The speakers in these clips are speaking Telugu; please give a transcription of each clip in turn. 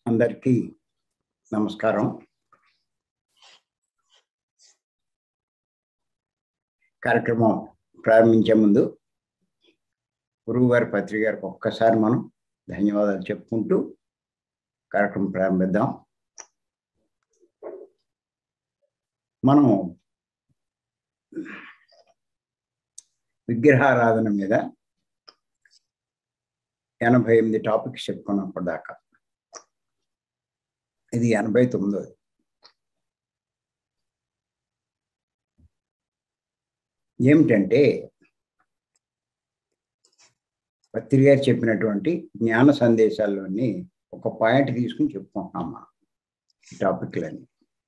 అందరికీ నమస్కారం కార్యక్రమం ప్రారంభించే ముందు గురువు గారి పత్రిక గారికి ఒక్కసారి మనం ధన్యవాదాలు చెప్పుకుంటూ కార్యక్రమం ప్రారంభిద్దాం మనం విగ్రహారాధన మీద ఎనభై ఎనిమిది టాపిక్స్ చెప్పుకున్నప్పటిదాకా ఇది ఎనభై తొమ్మిదోది ఏమిటంటే పత్రిక గారు చెప్పినటువంటి జ్ఞాన సందేశాల్లోని ఒక పాయింట్ తీసుకుని చెప్పుకుంటున్నాం మనం ఈ టాపిక్లన్నీ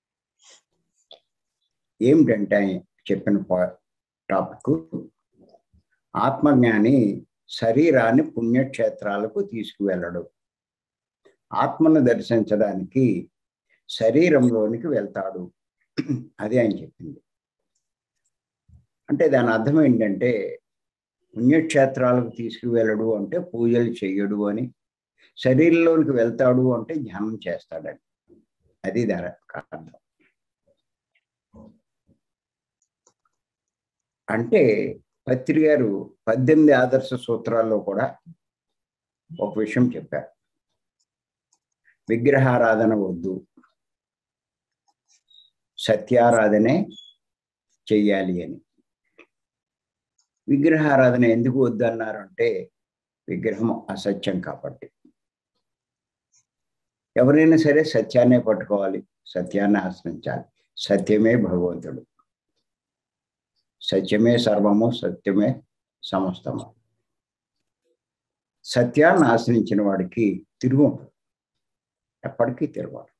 ఏమిటంటే ఆయన చెప్పిన టాపిక్ ఆత్మజ్ఞాని శరీరాన్ని పుణ్యక్షేత్రాలకు తీసుకువెళ్ళడు ఆత్మను దర్శించడానికి శరీరంలోనికి వెళ్తాడు అది ఆయన చెప్పింది అంటే దాని అర్థం ఏంటంటే పుణ్యక్షేత్రాలకు తీసుకువెళ్ళడు అంటే పూజలు చెయ్యడు అని శరీరంలోనికి వెళ్తాడు అంటే ధ్యానం చేస్తాడని అది దాని అర్థం అంటే పత్రి గారు పద్దెనిమిది ఆదర్శ సూత్రాల్లో కూడా ఒక విషయం చెప్పారు విగ్రహారాధన వద్దు సత్యారాధనే చెయ్యాలి అని విగ్రహారాధన ఎందుకు వద్దు అన్నారు అంటే విగ్రహం అసత్యం కాబట్టి ఎవరైనా సరే సత్యాన్నే పట్టుకోవాలి సత్యాన్ని ఆశ్రయించాలి సత్యమే భగవంతుడు సత్యమే సర్వము సత్యమే సమస్తము సత్యాన్ని ఆశ్రయించిన వాడికి తిరుగు ఎప్పటికీ తిరగడు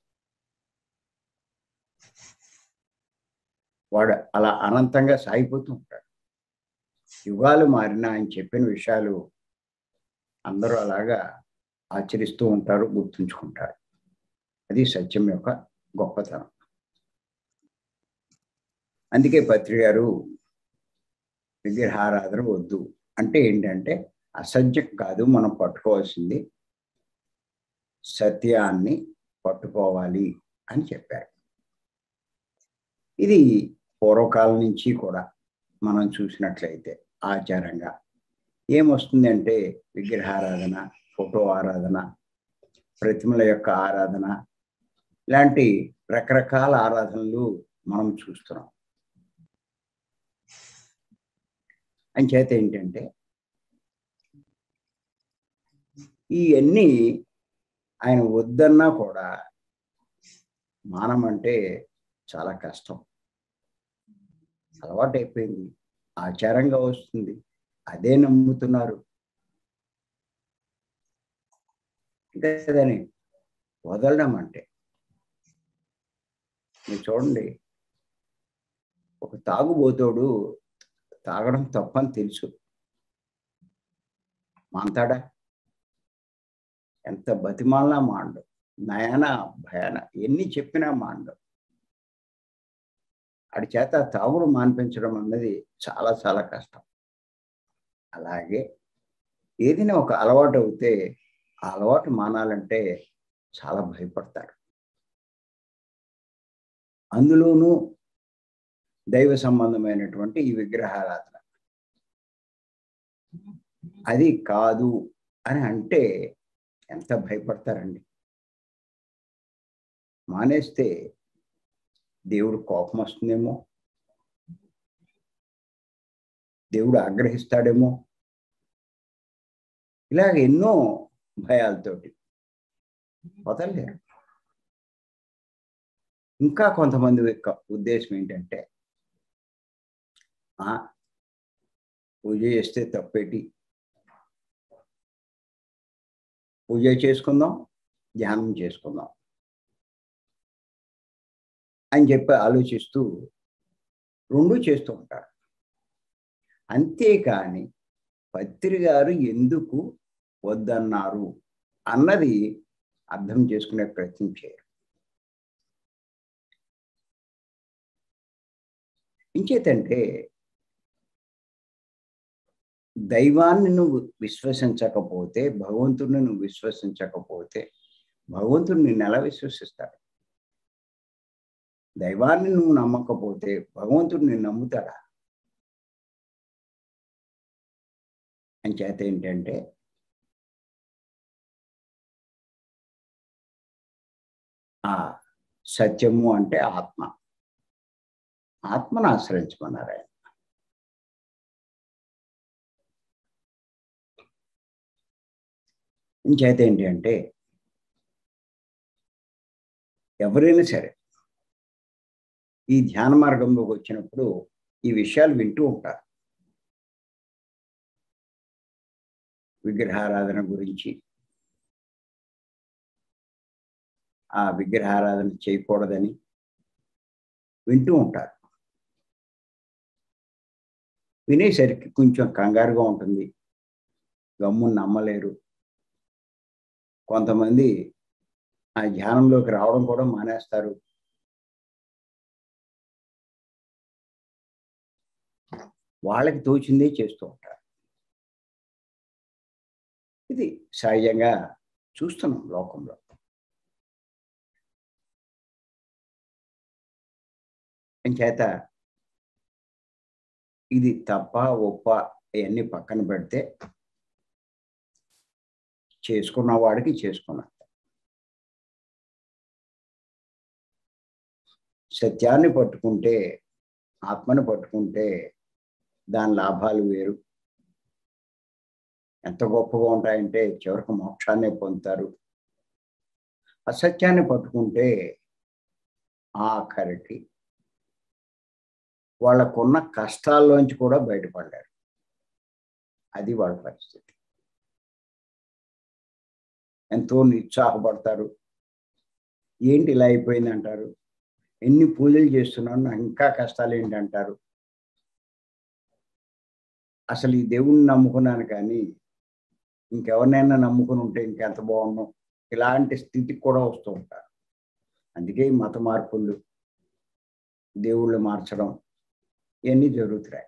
వాడు అలా అనంతంగా సాగిపోతూ ఉంటాడు యుగాలు మారినా ఆయన చెప్పిన విషయాలు అందరూ అలాగా ఆచరిస్తూ ఉంటారు గుర్తుంచుకుంటారు అది సత్యం యొక్క గొప్పతనం అందుకే పత్రి గారు విగ్రహారాధన వద్దు అంటే ఏంటంటే అసత్యం కాదు మనం పట్టుకోవాల్సింది సత్యాన్ని పట్టుకోవాలి అని చెప్పారు ఇది పూర్వకాలం నుంచి కూడా మనం చూసినట్లయితే ఆచారంగా ఏమొస్తుంది విగ్రహారాధన ఫోటో ఆరాధన ప్రతిమల యొక్క ఆరాధన ఇలాంటి రకరకాల ఆరాధనలు మనం చూస్తున్నాం అంచేత ఏంటంటే ఇవన్నీ ఆయన వద్దన్నా కూడా మానం అంటే చాలా కష్టం అలవాటు అయిపోయింది ఆచారంగా వస్తుంది అదే నమ్ముతున్నారు కదని వదలడం అంటే మీరు చూడండి ఒక తాగుబోతోడు తాగడం తప్పని తెలుసు మాంతాడా ఎంత బతిమాలనా మాండు నయన భయాన ఎన్ని చెప్పినా మాండు అడి చేత తాగుడు మాన్పించడం అన్నది చాలా చాలా కష్టం అలాగే ఏదైనా ఒక అలవాటు అవుతే ఆ అలవాటు మానాలంటే చాలా భయపడతారు అందులోనూ దైవ సంబంధమైనటువంటి ఈ విగ్రహారాధన అది కాదు అని అంటే ఎంత భయపడతారండి మానేస్తే దేవుడు కోపం వస్తుందేమో దేవుడు ఆగ్రహిస్తాడేమో ఇలాగ ఎన్నో భయాలతోటి వదలలేరు ఇంకా కొంతమంది యొక్క ఉద్దేశం ఏంటంటే పూజ చేస్తే తప్పేటి పూజ చేసుకుందాం ధ్యానం చేసుకుందాం అని చెప్పి ఆలోచిస్తూ రెండు చేస్తూ ఉంటారు అంతేకాని పత్రి గారు ఎందుకు వద్దన్నారు అన్నది అర్థం చేసుకునే ప్రయత్నం చేయరు ఇంచేతంటే దైవాన్ని నువ్వు విశ్వసించకపోతే భగవంతుడిని నువ్వు విశ్వసించకపోతే భగవంతుడు నిన్ను ఎలా విశ్వసిస్తాడు దైవాన్ని నువ్వు నమ్మకపోతే భగవంతుడు నిన్ను నమ్ముతాడా అని చేత ఏంటంటే ఆ సత్యము అంటే ఆత్మ ఆత్మను ఆశ్రయించమన్నారు ఆయన చేత ఏంటి అంటే ఎవరైనా సరే ఈ ధ్యాన మార్గంలోకి వచ్చినప్పుడు ఈ విషయాలు వింటూ ఉంటారు విగ్రహారాధన గురించి ఆ విగ్రహారాధన చేయకూడదని వింటూ ఉంటారు వినేసరికి కొంచెం కంగారుగా ఉంటుంది గమ్మును నమ్మలేరు కొంతమంది ఆ ధ్యానంలోకి రావడం కూడా మానేస్తారు వాళ్ళకి తోచిందే చేస్తూ ఉంటారు ఇది సహజంగా చూస్తున్నాం లోకంలో చేత ఇది తప్ప ఒప్ప ఇవన్నీ పక్కన పెడితే చేసుకున్న వాడికి చేసుకున్నట్టు సత్యాన్ని పట్టుకుంటే ఆత్మని పట్టుకుంటే దాని లాభాలు వేరు ఎంత గొప్పగా ఉంటాయంటే చివరికి మోక్షాన్ని పొందుతారు అసత్యాన్ని పట్టుకుంటే ఆఖరికి వాళ్ళకున్న కష్టాల్లోంచి కూడా బయటపడ్డారు అది వాళ్ళ పరిస్థితి ఎంతో నిరుత్సాహపడతారు ఏంటి ఇలా అయిపోయింది అంటారు ఎన్ని పూజలు చేస్తున్నాను నాకు ఇంకా కష్టాలు ఏంటి అంటారు అసలు ఈ దేవుణ్ణి నమ్ముకున్నాను కానీ ఇంకెవరినైనా నమ్ముకుని ఉంటే ఇంకెంత బాగుండు ఇలాంటి స్థితికి కూడా వస్తూ ఉంటారు అందుకే ఈ మత మార్పులు దేవుళ్ళు మార్చడం ఇవన్నీ జరుగుతున్నాయి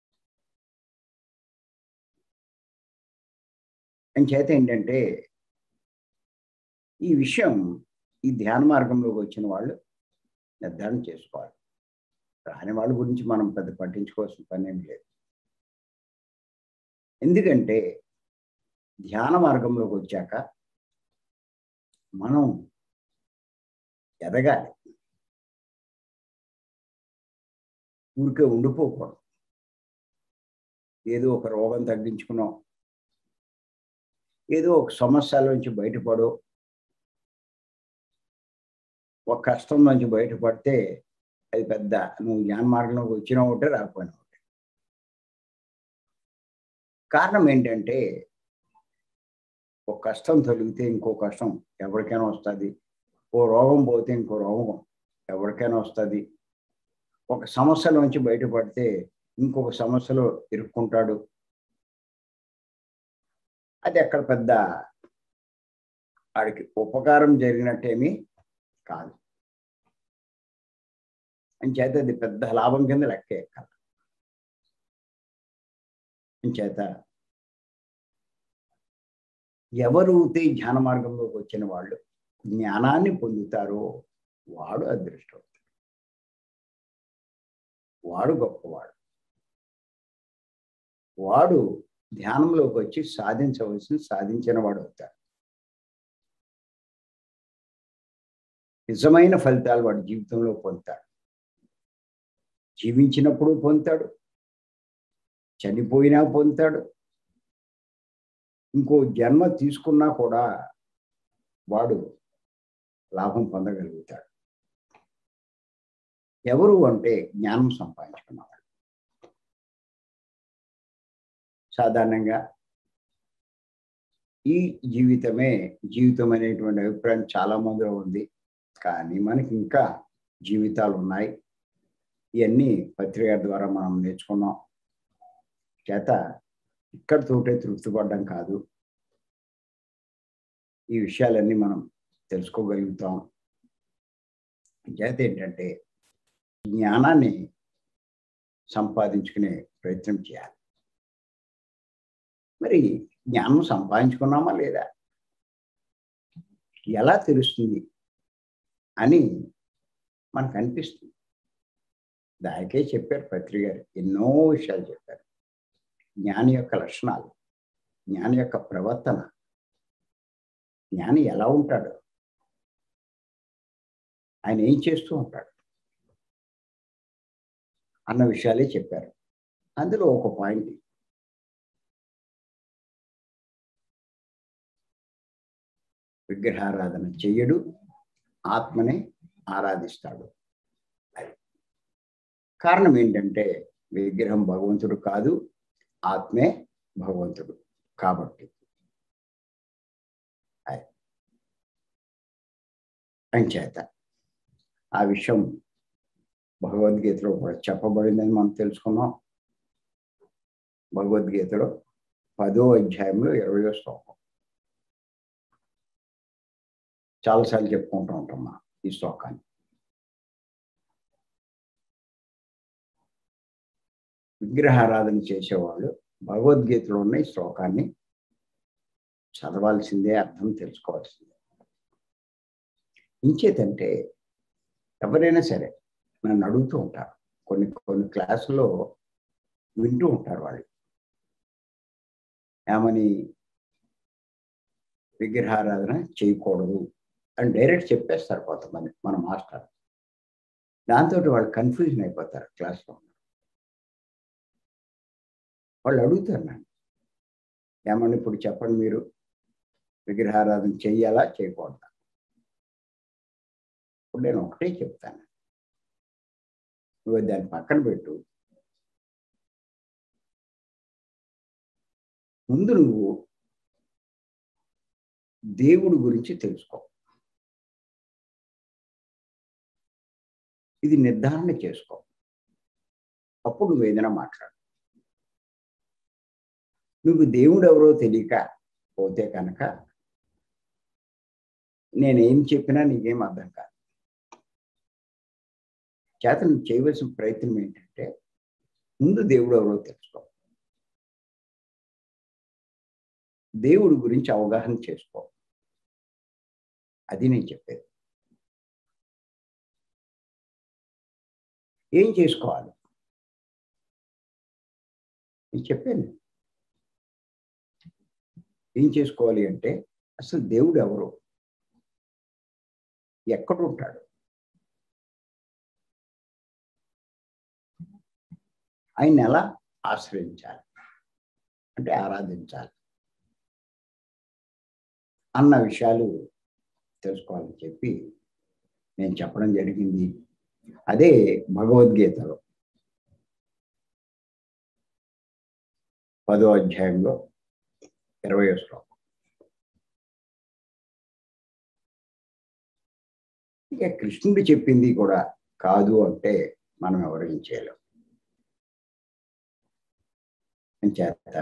అని చేత ఏంటంటే ఈ విషయం ఈ ధ్యాన మార్గంలోకి వచ్చిన వాళ్ళు నిర్ధారణ చేసుకోవాలి రాని వాళ్ళ గురించి మనం పెద్ద పట్టించుకోవాల్సిన పని ఏమి లేదు ఎందుకంటే ధ్యాన మార్గంలోకి వచ్చాక మనం ఎదగాలి ఊరికే ఉండిపోకూడదు ఏదో ఒక రోగం తగ్గించుకున్నాం ఏదో ఒక సమస్యల నుంచి బయటపడో ఒక కష్టం నుంచి బయటపడితే అది పెద్ద నువ్వు జ్ఞాన మార్గంలోకి వచ్చినా ఒకటే రాకపోయినా ఒకటే కారణం ఏంటంటే ఒక కష్టం తొలిగితే ఇంకో కష్టం ఎవరికైనా వస్తుంది ఓ రోగం పోతే ఇంకో రోగం ఎవరికైనా వస్తుంది ఒక సమస్యలోంచి బయటపడితే ఇంకొక సమస్యలో ఇరుక్కుంటాడు అది ఎక్కడ పెద్ద వాడికి ఉపకారం జరిగినట్టేమీ కాదు అంచేత అది పెద్ద లాభం కింద లెక్క ఎక్కాలి అంచేత ఎవరైతే ధ్యాన మార్గంలోకి వచ్చిన వాళ్ళు జ్ఞానాన్ని పొందుతారో వాడు అదృష్టం వాడు గొప్పవాడు వాడు ధ్యానంలోకి వచ్చి సాధించవలసింది సాధించిన వాడు అవుతాడు నిజమైన ఫలితాలు వాడి జీవితంలో పొందుతాడు జీవించినప్పుడు పొందుతాడు చనిపోయినా పొందుతాడు ఇంకో జన్మ తీసుకున్నా కూడా వాడు లాభం పొందగలుగుతాడు ఎవరు అంటే జ్ఞానం సంపాదించుకున్నవాడు సాధారణంగా ఈ జీవితమే జీవితం అనేటువంటి అభిప్రాయం చాలా మందిలో ఉంది కానీ మనకి ఇంకా జీవితాలు ఉన్నాయి ఇవన్నీ పత్రిక ద్వారా మనం నేర్చుకున్నాం చేత ఇక్కడితోటే తృప్తి పడడం కాదు ఈ విషయాలన్నీ మనం తెలుసుకోగలుగుతాం చేత ఏంటంటే జ్ఞానాన్ని సంపాదించుకునే ప్రయత్నం చేయాలి మరి జ్ఞానం సంపాదించుకున్నామా లేదా ఎలా తెలుస్తుంది అని మనకు అనిపిస్తుంది దానికే చెప్పారు పత్రి గారు ఎన్నో విషయాలు చెప్పారు జ్ఞాని యొక్క లక్షణాలు జ్ఞాని యొక్క ప్రవర్తన జ్ఞాని ఎలా ఉంటాడు ఆయన ఏం చేస్తూ ఉంటాడు అన్న విషయాలే చెప్పారు అందులో ఒక పాయింట్ విగ్రహారాధన చెయ్యడు ఆత్మనే ఆరాధిస్తాడు అది కారణం ఏంటంటే విగ్రహం భగవంతుడు కాదు ఆత్మే భగవంతుడు కాబట్టి అంచేత ఆ విషయం భగవద్గీతలో కూడా చెప్పబడిందని మనం తెలుసుకున్నాం భగవద్గీతలో పదో అధ్యాయంలో ఇరవయో శ్లోకం చాలాసార్లు చెప్పుకుంటూ ఉంటాం మనం ఈ శ్లోకాన్ని విగ్రహారాధన చేసేవాళ్ళు భగవద్గీతలో ఉన్న ఈ శ్లోకాన్ని చదవాల్సిందే అర్థం తెలుసుకోవాల్సిందే ఇంచేతంటే ఎవరైనా సరే నన్ను అడుగుతూ ఉంటారు కొన్ని కొన్ని క్లాసుల్లో వింటూ ఉంటారు వాళ్ళు ఏమని విగ్రహారాధన చేయకూడదు అని డైరెక్ట్ చెప్పేస్తారు కొంతమంది మన మాస్టర్ దాంతో వాళ్ళు కన్ఫ్యూజన్ అయిపోతారు క్లాస్లో వాళ్ళు అడుగుతారు నన్ను ఏమన్నా ఇప్పుడు చెప్పండి మీరు విగ్రహారాధన చెయ్యాలా చేయకూడదా ఇప్పుడు నేను ఒకటే చెప్తాను నువ్వు దాన్ని పక్కన పెట్టు ముందు నువ్వు దేవుడి గురించి తెలుసుకో ఇది నిర్ధారణ చేసుకో అప్పుడు నువ్వు ఏదైనా మాట్లాడు నువ్వు దేవుడు ఎవరో తెలియక పోతే కనుక నేనేం చెప్పినా నీకేం అర్థం కాదు చేత నువ్వు చేయవలసిన ప్రయత్నం ఏంటంటే ముందు దేవుడు ఎవరో తెలుసుకో దేవుడి గురించి అవగాహన చేసుకో అది నేను చెప్పేది ఏం చేసుకోవాలి నేను చెప్పాను ఏం చేసుకోవాలి అంటే అసలు దేవుడు ఎవరు ఎక్కడ ఉంటాడు ఆయన ఎలా ఆశ్రయించాలి అంటే ఆరాధించాలి అన్న విషయాలు తెలుసుకోవాలని చెప్పి నేను చెప్పడం జరిగింది అదే భగవద్గీతలో పదో అధ్యాయంలో ఇరవయో శ్లోకం ఇక కృష్ణుడు చెప్పింది కూడా కాదు అంటే మనం ఎవరు ఏం చేయలేం చేత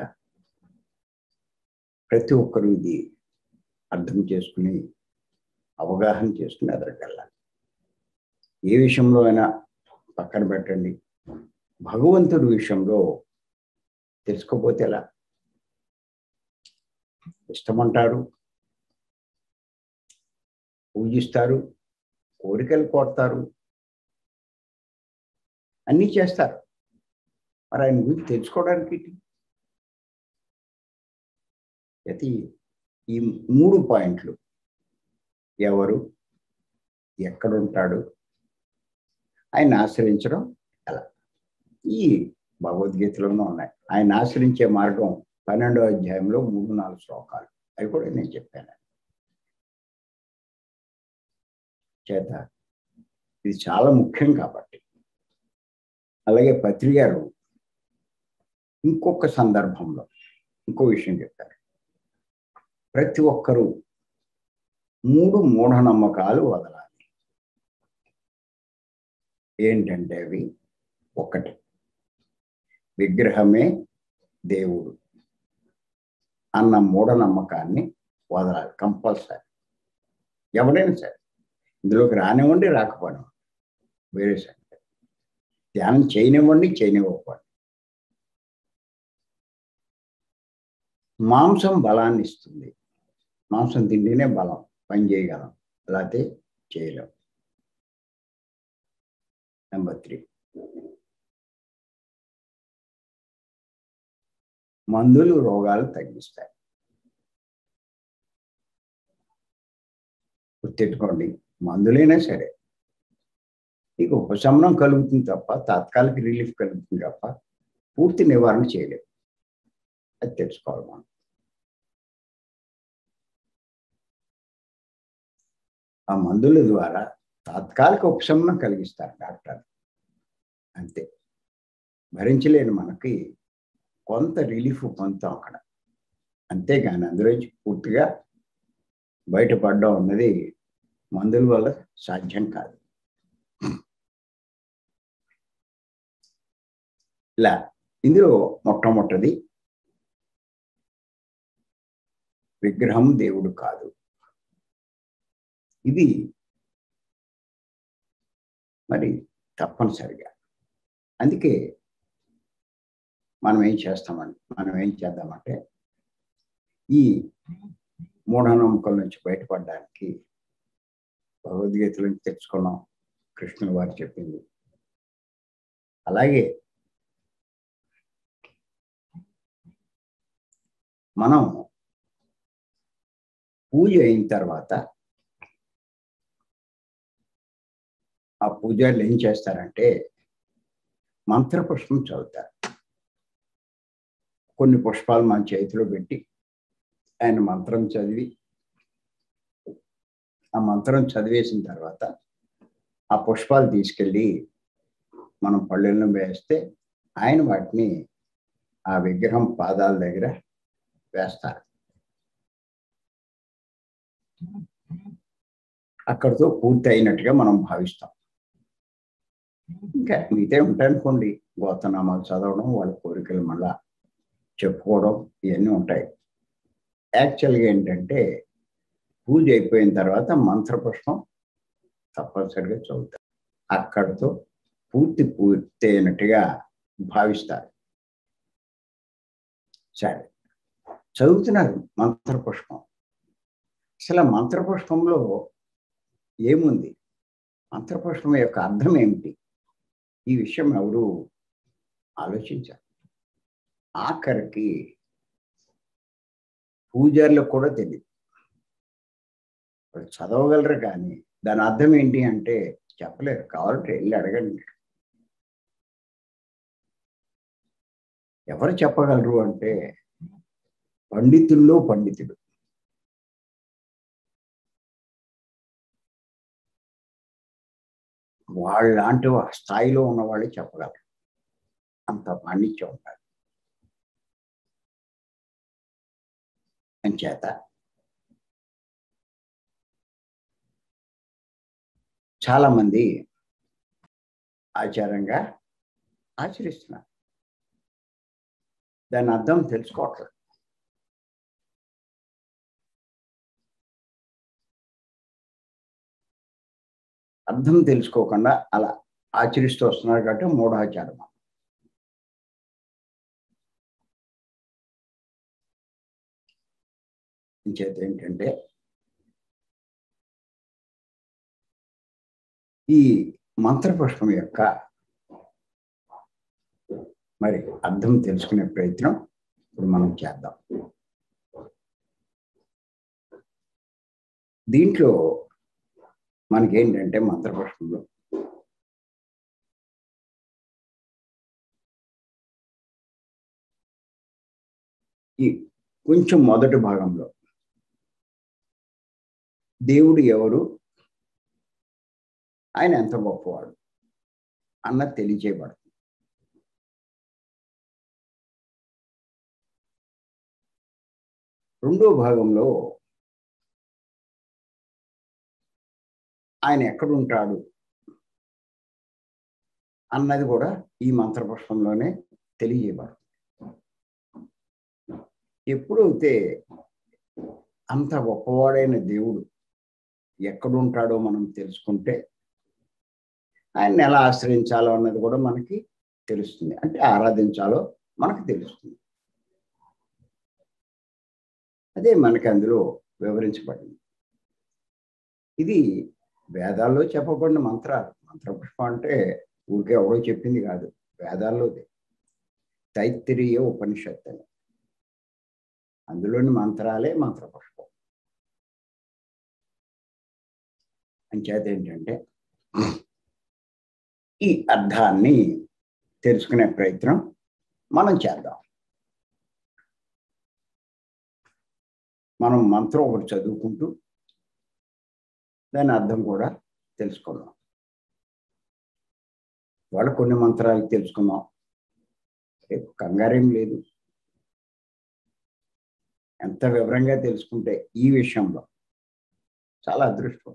ప్రతి ఒక్కరూ ఇది అర్థం చేసుకుని అవగాహన చేసుకుని ఎదరగల్లాలి ఏ విషయంలో అయినా పక్కన పెట్టండి భగవంతుడి విషయంలో తెలుసుకోపోతే ఎలా ఇష్టమంటారు పూజిస్తారు కోరికలు కోరుతారు అన్నీ చేస్తారు మరి ఆయన గురించి తెలుసుకోవడానికి అయితే ఈ మూడు పాయింట్లు ఎవరు ఎక్కడుంటాడు ఆయన ఆశ్రయించడం ఎలా ఈ భగవద్గీతలోనూ ఉన్నాయి ఆయన ఆశ్రయించే మార్గం పన్నెండో అధ్యాయంలో మూడు నాలుగు శ్లోకాలు అవి కూడా నేను చెప్పాను చేత ఇది చాలా ముఖ్యం కాబట్టి అలాగే పత్రి గారు ఇంకొక సందర్భంలో ఇంకో విషయం చెప్పారు ప్రతి ఒక్కరూ మూడు మూఢనమ్మకాలు వదలాలి ఏంటంటే అవి ఒకటి విగ్రహమే దేవుడు అన్న మూఢనమ్మకాన్ని వదలాలి కంపల్సరీ ఎవరైనా సరే ఇందులోకి రానివ్వండి రాకపోనివ్వండి వేరే సంగతి ధ్యానం చేయనివ్వండి చేయనివ్వకపోండి మాంసం బలాన్ని ఇస్తుంది మాంసం తింటేనే బలం పని చేయగలం లేకపోతే చేయలేం నెంబర్ త్రీ మందులు రోగాలు తగ్గిస్తాయి గుర్తెట్టుకోండి మందులైనా సరే నీకు ఉపశమనం కలుగుతుంది తప్ప తాత్కాలిక రిలీఫ్ కలుగుతుంది తప్ప పూర్తి నివారణ చేయలేవు అది తెలుసుకోవాలి మనం ఆ మందుల ద్వారా తాత్కాలిక ఉపశమనం కలిగిస్తారు డాక్టర్ అంతే భరించలేని మనకి కొంత రిలీఫ్ పొందుతాం అక్కడ అంతేగాని అందులోంచి పూర్తిగా బయటపడడం అన్నది మందుల వల్ల సాధ్యం కాదు ఇలా ఇందులో మొట్టమొదటిది విగ్రహం దేవుడు కాదు ఇది మరి తప్పనిసరిగా అందుకే మనం ఏం చేస్తామని మనం ఏం చేద్దామంటే ఈ మూఢనమ్మకాల నుంచి బయటపడడానికి భగవద్గీత నుంచి తెచ్చుకున్నాం కృష్ణుల వారు చెప్పింది అలాగే మనం పూజ అయిన తర్వాత ఆ పూజారులు ఏం చేస్తారంటే మంత్రపుష్పం చదువుతారు కొన్ని పుష్పాలు మన చేతిలో పెట్టి ఆయన మంత్రం చదివి ఆ మంత్రం చదివేసిన తర్వాత ఆ పుష్పాలు తీసుకెళ్ళి మనం పళ్ళెల్లో వేస్తే ఆయన వాటిని ఆ విగ్రహం పాదాల దగ్గర వేస్తారు అక్కడితో పూర్తి అయినట్టుగా మనం భావిస్తాం ఇంకా మిగతా ఉంటాయనుకోండి గోతనామాలు చదవడం వాళ్ళ కోరికలు మళ్ళా చెప్పుకోవడం ఇవన్నీ ఉంటాయి యాక్చువల్గా ఏంటంటే పూజ అయిపోయిన తర్వాత మంత్రపుష్పం తప్పనిసరిగా చదువుతారు అక్కడితో పూర్తి పూర్తి అయినట్టుగా భావిస్తారు సరే చదువుతున్నారు మంత్రపుష్పం అసలు మంత్రపుష్పంలో ఏముంది మంత్రపుష్పం యొక్క అర్థం ఏమిటి ఈ విషయం ఎవరు ఆలోచించారు ఆఖరికి పూజారులకు కూడా తెలియదు వాళ్ళు చదవగలరు కానీ దాని అర్థం ఏంటి అంటే చెప్పలేరు కావాలంటే వెళ్ళి అడగండి ఎవరు చెప్పగలరు అంటే పండితుల్లో పండితుడు వాళ్ళలాంటి స్థాయిలో ఉన్న వాళ్ళే చెప్పగలరు అంత పాండిత్యం ఉంటారు అంచేత చాలా మంది ఆచారంగా ఆచరిస్తున్నారు దాని అర్థం తెలుసుకోవట్లేదు అర్థం తెలుసుకోకుండా అలా ఆచరిస్తూ వస్తున్నారు కాబట్టి మూఢాచారం చేత ఏంటంటే ఈ మంత్రపుష్పం యొక్క మరి అర్థం తెలుసుకునే ప్రయత్నం ఇప్పుడు మనం చేద్దాం దీంట్లో మనకేంటంటే మంత్రపుష్పంలో ఈ కొంచెం మొదటి భాగంలో దేవుడు ఎవరు ఆయన ఎంత గొప్పవాడు అన్నది తెలియచేయబడుతుంది రెండో భాగంలో ఆయన ఎక్కడుంటాడు అన్నది కూడా ఈ మంత్రపుష్పంలోనే తెలియజేయబడుతుంది ఎప్పుడైతే అంత గొప్పవాడైన దేవుడు ఎక్కడుంటాడో మనం తెలుసుకుంటే ఆయన్ని ఎలా ఆశ్రయించాలో అన్నది కూడా మనకి తెలుస్తుంది అంటే ఆరాధించాలో మనకు తెలుస్తుంది అదే మనకి అందులో వివరించబడింది ఇది వేదాల్లో చెప్పబడిన మంత్రాలు మంత్రపుష్పం అంటే ఊరికే ఎవడో చెప్పింది కాదు వేదాల్లోది తైత్తిరీయ ఉపనిషత్తు అని అందులోని మంత్రాలే మంత్రపుష్పం అంచేత ఏంటంటే ఈ అర్థాన్ని తెలుసుకునే ప్రయత్నం మనం చేద్దాం మనం మంత్రం ఒకటి చదువుకుంటూ దాని అర్థం కూడా తెలుసుకుందాం వాళ్ళు కొన్ని మంత్రాలు తెలుసుకుందాం రేపు కంగారేం లేదు ఎంత వివరంగా తెలుసుకుంటే ఈ విషయంలో చాలా అదృష్టవంతుడు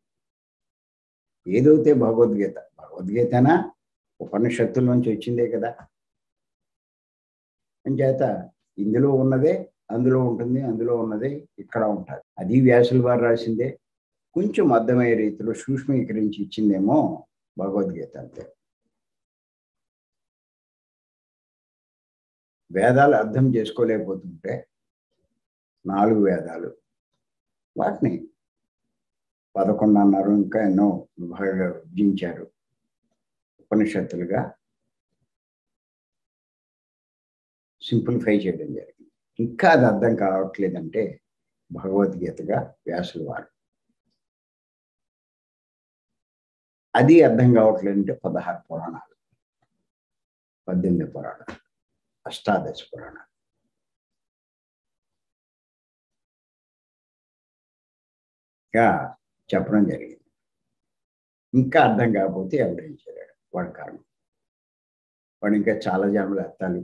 ఏదైతే భగవద్గీత భగవద్గీతనా ఉపనిషత్తుల నుంచి వచ్చిందే కదా అంచేత ఇందులో ఉన్నదే అందులో ఉంటుంది అందులో ఉన్నదే ఇక్కడ ఉంటుంది అది వ్యాసుల వారు రాసిందే కొంచెం అర్థమయ్యే రీతిలో సూక్ష్మీకరించి ఇచ్చిందేమో భగవద్గీత అంతే వేదాలు అర్థం చేసుకోలేకపోతుంటే నాలుగు వేదాలు వాటిని పదకొండు అన్నారు ఇంకా ఎన్నో విభాగాలుగా విభజించారు ఉపనిషత్తులుగా సింప్లిఫై చేయడం జరిగింది ఇంకా అది అర్థం కావట్లేదంటే భగవద్గీతగా వ్యాసుల వారు అది అర్థం కావట్లేదంటే పదహారు పురాణాలు పద్దెనిమిది పురాణాలు అష్టాదశ పురాణాలు ఇంకా చెప్పడం జరిగింది ఇంకా అర్థం కాకపోతే ఎవరేం చేయలేడు వాడి కారణం వాడు ఇంకా చాలా జన్మలు ఎత్తాలి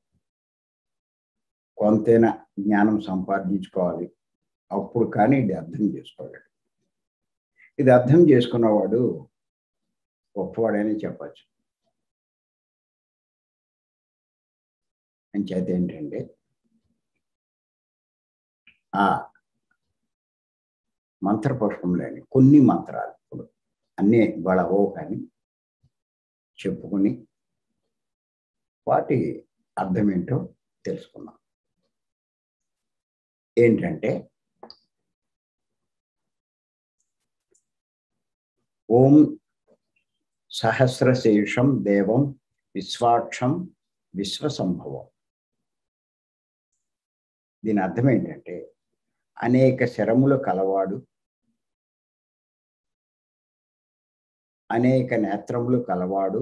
కొంతైనా జ్ఞానం సంపాదించుకోవాలి అప్పుడు కానీ ఇది అర్థం చేసుకోలేడు ఇది అర్థం చేసుకున్నవాడు గొప్పవాడని చెప్పచ్చు అంచేత ఏంటంటే ఆ మంత్రపుష్పంలోని కొన్ని మంత్రాలు ఇప్పుడు అన్నీ గొడవో కానీ చెప్పుకుని వాటి అర్థం ఏంటో తెలుసుకుందాం ఏంటంటే ఓం సహస్రశీర్షం దేవం విశ్వాక్షం విశ్వసంభవం దీని అర్థం ఏంటంటే అనేక శరములు కలవాడు అనేక నేత్రములు కలవాడు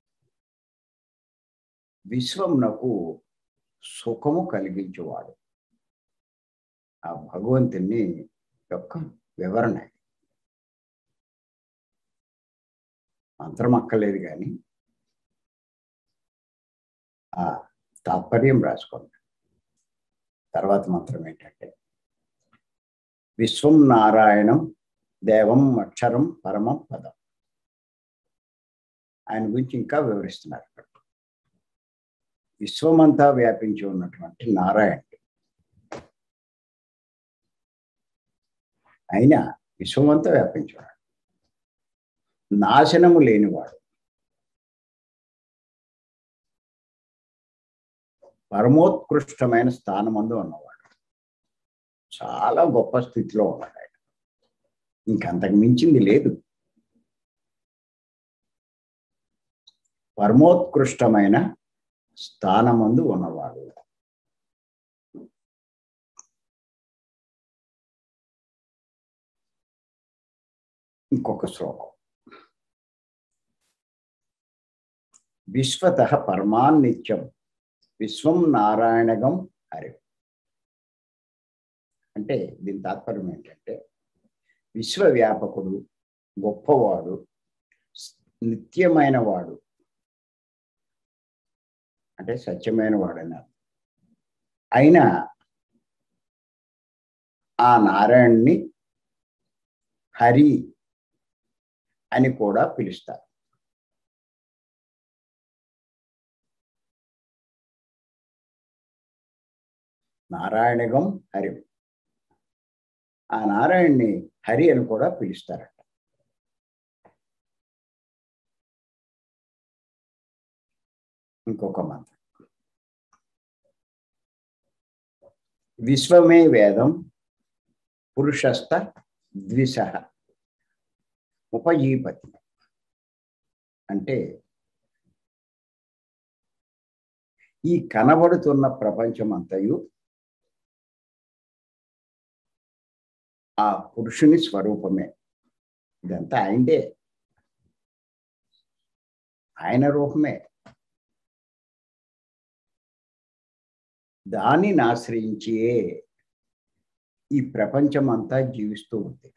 విశ్వమునకు సుఖము కలిగించేవాడు ఆ భగవంతుని యొక్క వివరణ మంత్రం అక్కర్లేదు కానీ ఆ తాత్పర్యం రాసుకోండి తర్వాత మంత్రం ఏంటంటే విశ్వం నారాయణం దేవం అక్షరం పరమం పదం ఆయన గురించి ఇంకా వివరిస్తున్నారు ఇక్కడ విశ్వమంతా వ్యాపించి ఉన్నటువంటి నారాయణుడు అయినా విశ్వమంతా వ్యాపించాడు నాశనము లేనివాడు పరమోత్కృష్టమైన స్థానమందు ఉన్నవాడు చాలా గొప్ప స్థితిలో ఉన్నాడు ఆయన ఇంకంతకు మించింది లేదు పరమోత్కృష్టమైన స్థానమందు ఉన్నవాడు ఇంకొక శ్లోకం విశ్వత పరమాన్నిత్యం విశ్వం నారాయణగం హరి అంటే దీని తాత్పర్యం ఏంటంటే విశ్వవ్యాపకుడు గొప్పవాడు నిత్యమైన వాడు అంటే సత్యమైన వాడని అయినా ఆ నారాయణ్ణి హరి అని కూడా పిలుస్తారు నారాయణగం హరి ఆ నారాయణ్ణి హరి అని కూడా పిలుస్తారట ఇంకొక మంత్రం విశ్వమే వేదం పురుషస్థ ద్విష ఉపజీపతి అంటే ఈ కనబడుతున్న ప్రపంచం అంతయు ఆ పురుషుని స్వరూపమే ఇదంతా ఆయనదే ఆయన రూపమే దానిని ఆశ్రయించే ఈ ప్రపంచం అంతా జీవిస్తూ ఉంది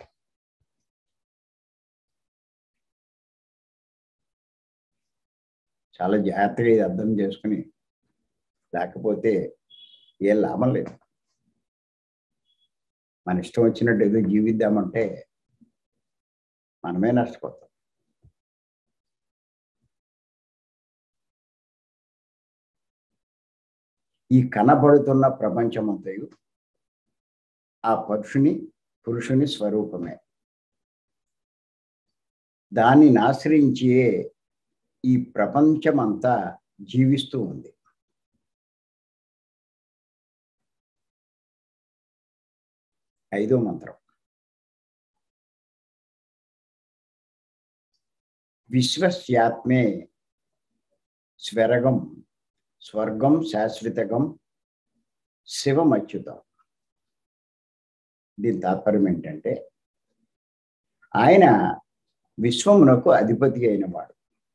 చాలా జాగ్రత్తగా ఇది అర్థం చేసుకుని లేకపోతే ఏ లాభం లేదు మన ఇష్టం వచ్చినట్టు ఏదో జీవిద్దామంటే మనమే నష్టపోతాం ఈ కనబడుతున్న ప్రపంచమంతయు ఆ పరుషుని పురుషుని స్వరూపమే దానిని ఆశ్రయించే ఈ ప్రపంచమంతా జీవిస్తూ ఉంది ఐదో మంత్రం విశ్వస్యాత్మే స్వరగం స్వర్గం శాశ్వతగం శివమచ్యుతం దీని తాత్పర్యం ఏంటంటే ఆయన విశ్వమునకు అధిపతి అయినవాడు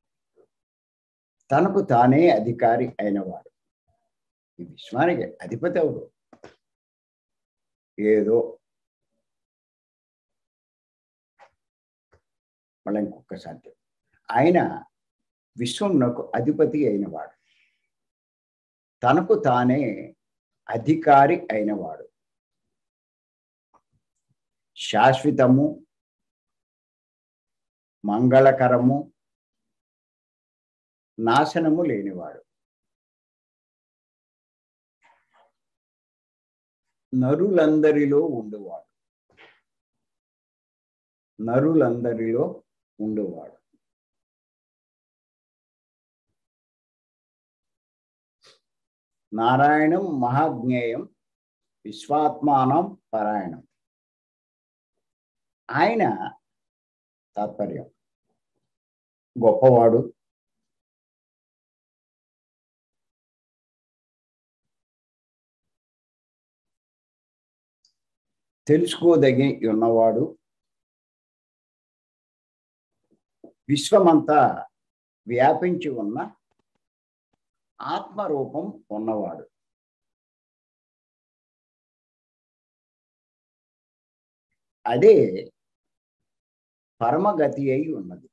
తనకు తానే అధికారి అయినవాడు ఈ విశ్వానికి అధిపతి ఎవరు ఏదో మళ్ళీ ఇంకొకసారి ఆయన విశ్వమునకు అధిపతి అయినవాడు తనకు తానే అధికారి అయినవాడు శాశ్వతము మంగళకరము నాశనము లేనివాడు నరులందరిలో ఉండువాడు నరులందరిలో ఉండువాడు నారాయణం మహాజ్ఞేయం విశ్వాత్మానం పరాయణం ఆయన తాత్పర్యం గొప్పవాడు తెలుసుకోదగి ఉన్నవాడు విశ్వమంతా వ్యాపించి ఉన్న ఆత్మరూపం ఉన్నవాడు అదే పరమగతి అయి ఉన్నది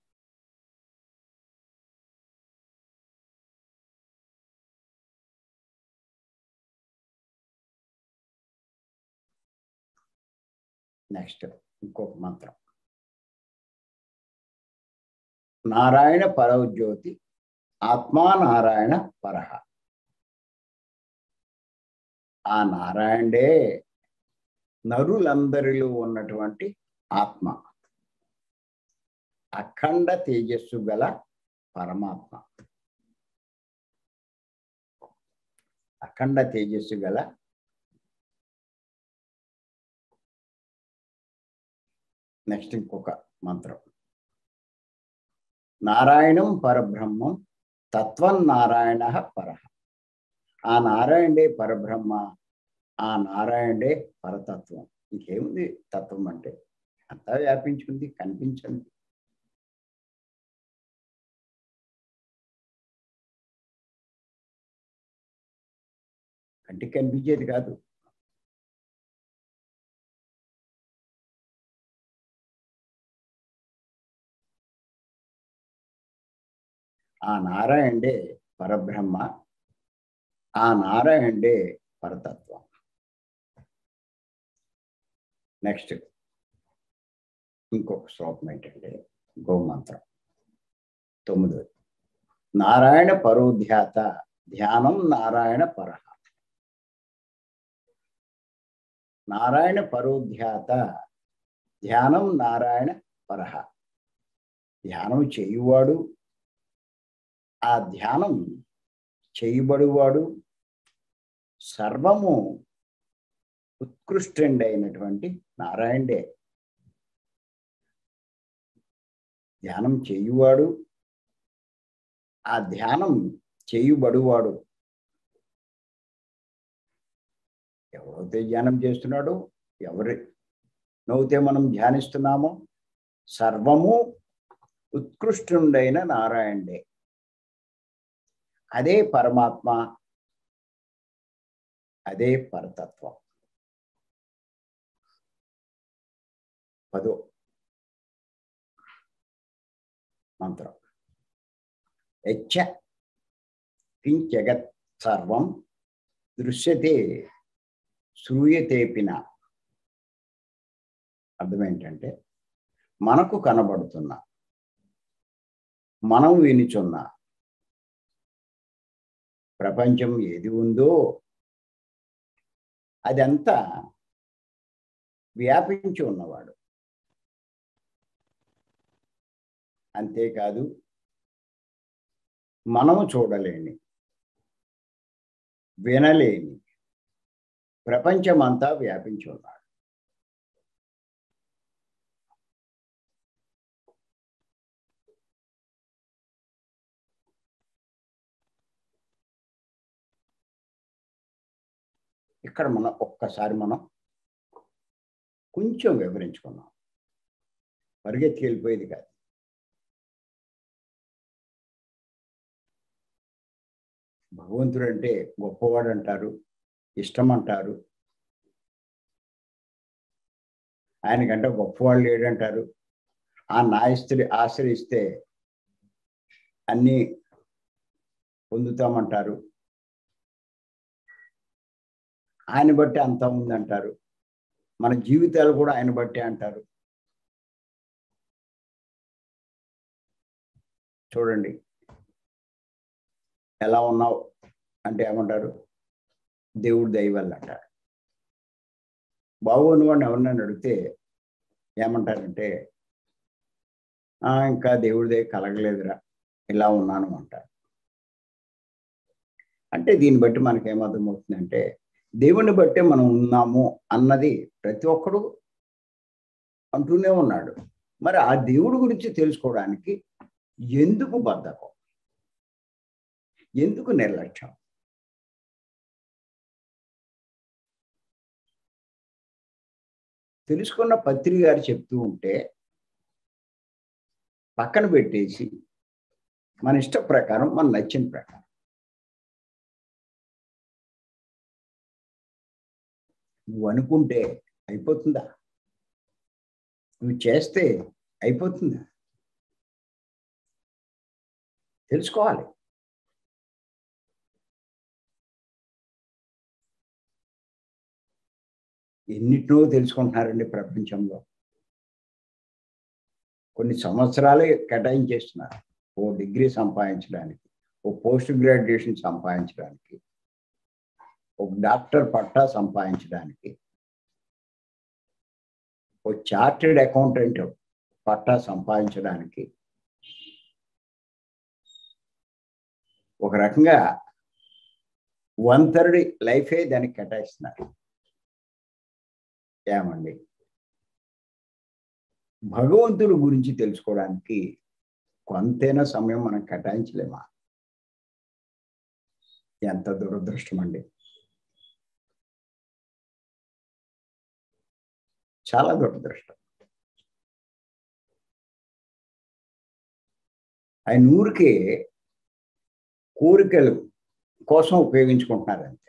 నెక్స్ట్ ఇంకొక మంత్రం నారాయణ పరజ్యోతి ఆత్మా నారాయణ పరహ ఆ నారాయణే నరులందరిలో ఉన్నటువంటి ఆత్మ అఖండ తేజస్సు గల పరమాత్మ అఖండ తేజస్సు గల నెక్స్ట్ ఇంకొక మంత్రం నారాయణం పరబ్రహ్మం తత్వం నారాయణ పర ఆ నారాయణే పరబ్రహ్మ ఆ నారాయణే పరతత్వం ఇంకేముంది తత్వం అంటే అంతా వ్యాపించింది కనిపించింది కంటికి కనిపించేది కాదు ఆ నారాయణే పరబ్రహ్మ ఆ నారాయణే పరతత్వం నెక్స్ట్ ఇంకొక శ్లోకం ఏంటంటే గోమంత్రం తొమ్మిది నారాయణ పరోధ్యాత ధ్యానం నారాయణ పర నారాయణ పరోధ్యాత ధ్యానం నారాయణ పరహ ధ్యానం చేయువాడు ఆ ధ్యానం చేయబడువాడు సర్వము ఉత్కృష్టండి అయినటువంటి నారాయణే ధ్యానం చేయువాడు ఆ ధ్యానం చేయుబడువాడు ఎవరైతే ధ్యానం చేస్తున్నాడో ఎవరి నవ్వుతే మనం ధ్యానిస్తున్నామో సర్వము ఉత్కృష్టుండైన నారాయణే అదే పరమాత్మ అదే పరతత్వం పదో మంత్రం యచ్చ కించగత్ సర్వం దృశ్యతే శ్రూయతేపిన అర్థం ఏంటంటే మనకు కనబడుతున్న మనం వినిచున్న ప్రపంచం ఏది ఉందో అదంతా వ్యాపించి ఉన్నవాడు అంతేకాదు మనము చూడలేని వినలేని ప్రపంచమంతా వ్యాపించి ఉన్నాడు ఇక్కడ మనం ఒక్కసారి మనం కొంచెం వివరించుకున్నాం పరిగెత్తి వెళ్ళిపోయేది కాదు భగవంతుడు అంటే గొప్పవాడు అంటారు ఇష్టం అంటారు ఆయనకంటే గొప్పవాళ్ళు లేడంటారు ఆ నాయస్తుని ఆశ్రయిస్తే అన్నీ పొందుతామంటారు ఆయన బట్టి అంతా ఉందంటారు మన జీవితాలు కూడా ఆయన బట్టి అంటారు చూడండి ఎలా ఉన్నావు అంటే ఏమంటారు దేవుడు దైవల్ అంటారు బాగోని వాడిని ఎవరినైనా అడిగితే ఏమంటారంటే ఇంకా దేవుడిదే కలగలేదురా ఇలా ఉన్నాను అంటారు అంటే దీన్ని బట్టి మనకి ఏమర్థమవుతుందంటే దేవుని బట్టే మనం ఉన్నాము అన్నది ప్రతి ఒక్కడు అంటూనే ఉన్నాడు మరి ఆ దేవుడి గురించి తెలుసుకోవడానికి ఎందుకు బద్ధకం ఎందుకు నిర్లక్ష్యం తెలుసుకున్న పత్రి గారు చెప్తూ ఉంటే పక్కన పెట్టేసి మన ఇష్ట ప్రకారం మన నచ్చిన ప్రకారం నువ్వు అనుకుంటే అయిపోతుందా నువ్వు చేస్తే అయిపోతుందా తెలుసుకోవాలి ఎన్నిటినో తెలుసుకుంటున్నారండి ప్రపంచంలో కొన్ని సంవత్సరాలే కేటాయించేస్తున్నారు ఓ డిగ్రీ సంపాదించడానికి ఓ పోస్ట్ గ్రాడ్యుయేషన్ సంపాదించడానికి ఒక డాక్టర్ పట్టా సంపాదించడానికి ఓ చార్టెడ్ అకౌంటెంట్ పట్టా సంపాదించడానికి ఒక రకంగా వన్ థర్డ్ లైఫే దానికి కేటాయిస్తున్నారు ఏమండి భగవంతుడి గురించి తెలుసుకోవడానికి కొంతైనా సమయం మనం కేటాయించలేమా ఎంత దురదృష్టం అండి చాలా దురదృష్టం ఆయన ఊరికే కోరికలు కోసం ఉపయోగించుకుంటున్నారు అంతే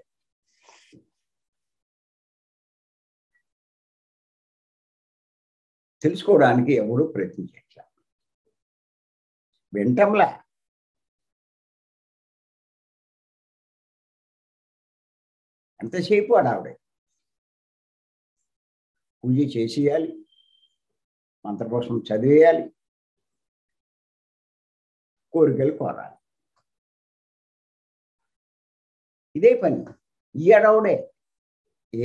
తెలుసుకోవడానికి ఎవడు ప్రయత్నించట్లా వింటంలా ఎంతసేపు ఆడావిడే పూజ చేసేయాలి మంత్రకోశం చదివేయాలి కోరికలు కోరాలి ఇదే పని ఈ అడవుడే ఏ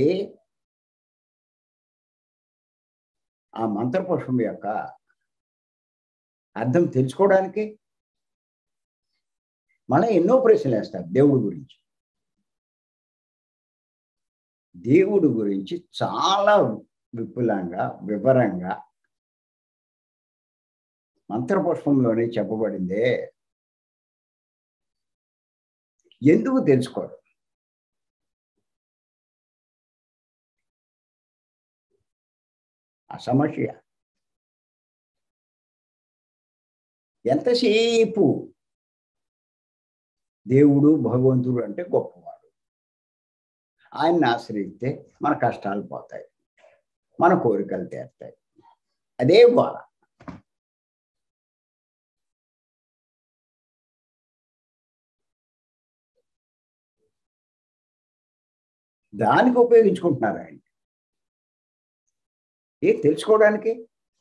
ఆ మంత్రపుష్పం యొక్క అర్థం తెలుసుకోవడానికి మనం ఎన్నో ప్రశ్నలు వేస్తారు దేవుడి గురించి దేవుడి గురించి చాలా విపులంగా వివరంగా మంత్రపుష్పంలోనే చెప్పబడిందే ఎందుకు తెలుసుకోరు ఆ సమస్య ఎంతసేపు దేవుడు భగవంతుడు అంటే గొప్పవాడు ఆయన్ని ఆశ్రయిస్తే మన కష్టాలు పోతాయి మన కోరికలు తీరుతాయి అదే గోళ దానికి ఉపయోగించుకుంటున్నారు ఆయన ఏ తెలుసుకోవడానికి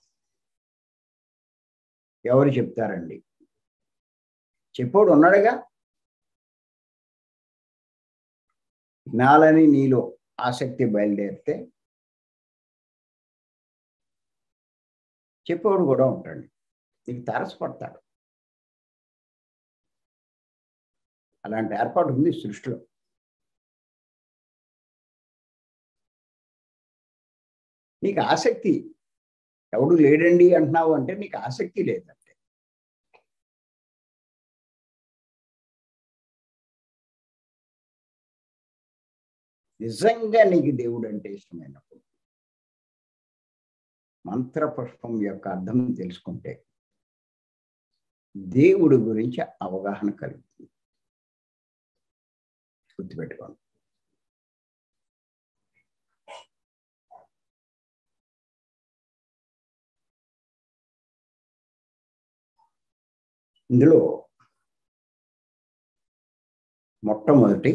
ఎవరు చెప్తారండి చెప్పోడు ఉన్నాడుగా వినాలని నీలో ఆసక్తి బయలుదేరితే చెప్పేవాడు కూడా ఉంటాడు నీకు తారసపడతాడు అలాంటి ఏర్పాటు ఉంది సృష్టిలో నీకు ఆసక్తి ఎవడు లేడండి అంటున్నావు అంటే నీకు ఆసక్తి లేదంటే నిజంగా నీకు దేవుడు అంటే ఇష్టమైనప్పుడు మంత్రపుష్పం యొక్క అర్థం తెలుసుకుంటే దేవుడి గురించి అవగాహన కలుగుతుంది గుర్తుపెట్టుకోండి ఇందులో మొట్టమొదటి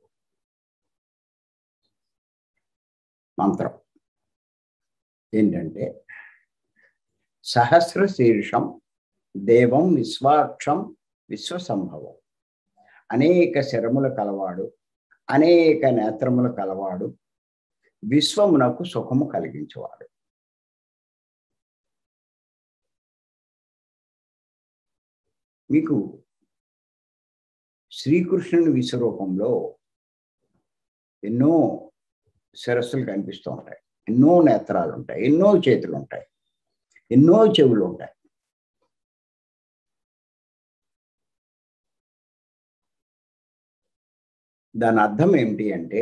మంత్రం ఏంటంటే సహస్ర శీర్షం దేవం విశ్వాక్షం విశ్వసంభవం అనేక శరముల కలవాడు అనేక నేత్రముల కలవాడు విశ్వమునకు సుఖము కలిగించేవాడు మీకు శ్రీకృష్ణుని విశ్వరూపంలో ఎన్నో శిరస్సులు కనిపిస్తూ ఉంటాయి ఎన్నో నేత్రాలు ఉంటాయి ఎన్నో చేతులు ఉంటాయి ఎన్నో చెవులు ఉంటాయి దాని అర్థం ఏమిటి అంటే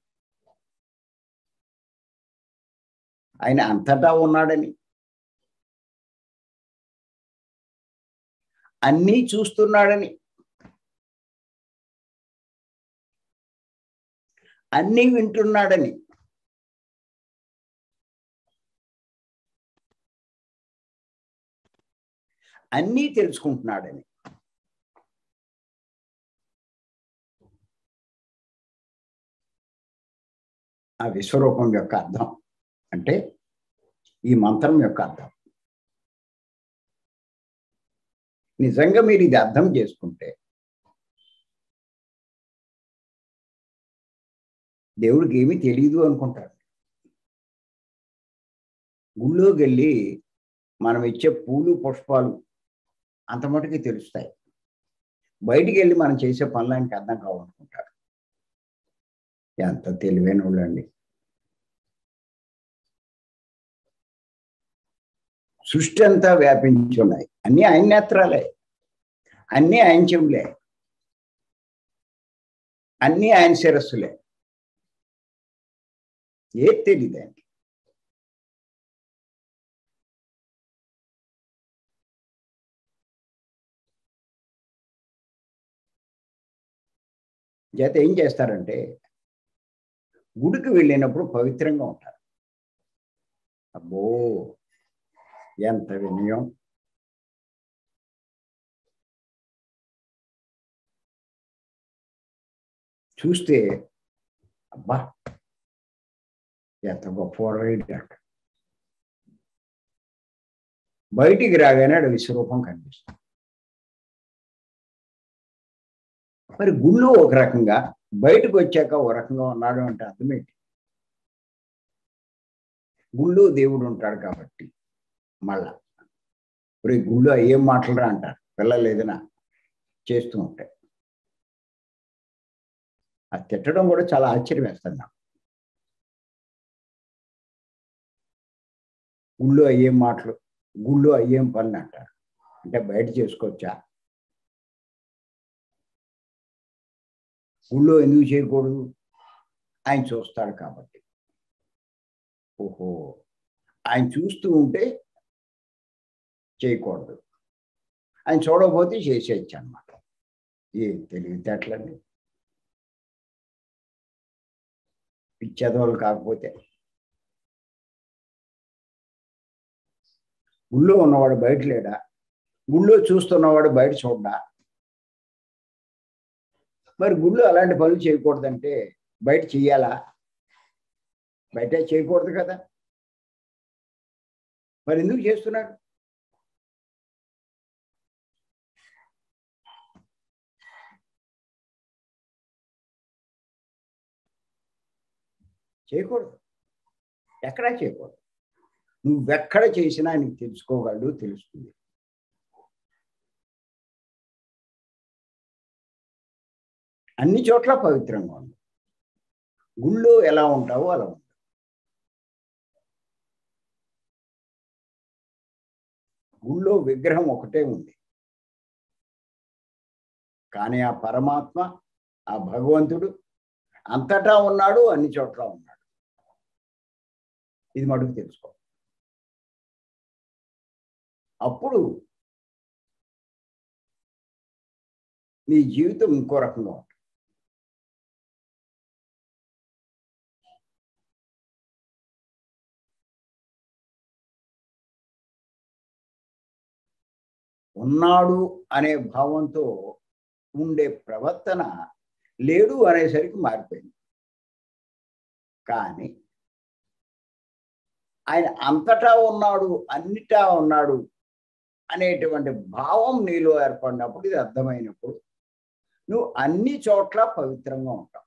ఆయన అంతటా ఉన్నాడని అన్నీ చూస్తున్నాడని అన్నీ వింటున్నాడని అన్నీ తెలుసుకుంటున్నాడని ఆ విశ్వరూపం యొక్క అర్థం అంటే ఈ మంత్రం యొక్క అర్థం నిజంగా మీరు ఇది అర్థం చేసుకుంటే దేవుడికి ఏమీ తెలియదు అనుకుంటారు గుళ్ళోకి వెళ్ళి మనం ఇచ్చే పూలు పుష్పాలు అంత మటుకి తెలుస్తాయి బయటికి వెళ్ళి మనం చేసే పనులు ఆయనకి అర్థం కావాలనుకుంటారు ఎంత తెలివైన వాళ్ళండి సృష్టి అంతా వ్యాపించి ఉన్నాయి అన్నీ ఆయన నేత్రాలే అన్నీ ఆయన చెవులే అన్నీ ఆయన శిరస్సులే ఏది తెలియదు ఆయనకి చేత ఏం చేస్తారంటే గుడికి వెళ్ళినప్పుడు పవిత్రంగా ఉంటారు అబ్బో ఎంత వినయం చూస్తే అబ్బా ఎంత గొప్పవాడు బయటికి రాగానే ఆడ విశ్వరూపం కనిపిస్తుంది మరి గుళ్ళు ఒక రకంగా బయటకు వచ్చాక ఒక రకంగా ఉన్నాడు అంటే అర్థమేంటి గుళ్ళు దేవుడు ఉంటాడు కాబట్టి మళ్ళా ఇప్పుడు గుళ్ళు ఏం మాటలరా అంటారు పిల్లలు ఏదైనా చేస్తూ ఉంటాయి అది తిట్టడం కూడా చాలా ఆశ్చర్యం వేస్తుంది నాకు గుళ్ళు అయ్యేం మాటలు గుళ్ళు అయ్యేం పనులు అంటారు అంటే బయట చేసుకోవచ్చా ఊళ్ళో ఎందుకు చేయకూడదు ఆయన చూస్తాడు కాబట్టి ఓహో ఆయన చూస్తూ ఉంటే చేయకూడదు ఆయన చూడకపోతే చేసేయచ్చు అనమాట ఏం తెలివితేటలండి పిచ్చేదవాళ్ళు కాకపోతే గుళ్ళో ఉన్నవాడు బయట లేడా గుళ్ళో చూస్తున్నవాడు బయట చూడ్డా మరి గుళ్ళు అలాంటి పనులు చేయకూడదంటే బయట చెయ్యాలా బయట చేయకూడదు కదా మరి ఎందుకు చేస్తున్నాడు చేయకూడదు ఎక్కడా చేయకూడదు నువ్వెక్కడ చేసినా నీకు తెలుసుకోగలడు తెలుస్తుంది అన్ని చోట్ల పవిత్రంగా ఉంది గుళ్ళో ఎలా ఉంటావో అలా ఉంది గుళ్ళో విగ్రహం ఒకటే ఉంది కానీ ఆ పరమాత్మ ఆ భగవంతుడు అంతటా ఉన్నాడు అన్ని చోట్ల ఉన్నాడు ఇది మటుకు తెలుసుకో అప్పుడు నీ జీవితం ఇంకో రకంగా ఉంటుంది ఉన్నాడు అనే భావంతో ఉండే ప్రవర్తన లేడు అనేసరికి మారిపోయింది కానీ ఆయన అంతటా ఉన్నాడు అన్నిటా ఉన్నాడు అనేటువంటి భావం నీలో ఏర్పడినప్పుడు ఇది అర్థమైనప్పుడు నువ్వు అన్ని చోట్ల పవిత్రంగా ఉంటావు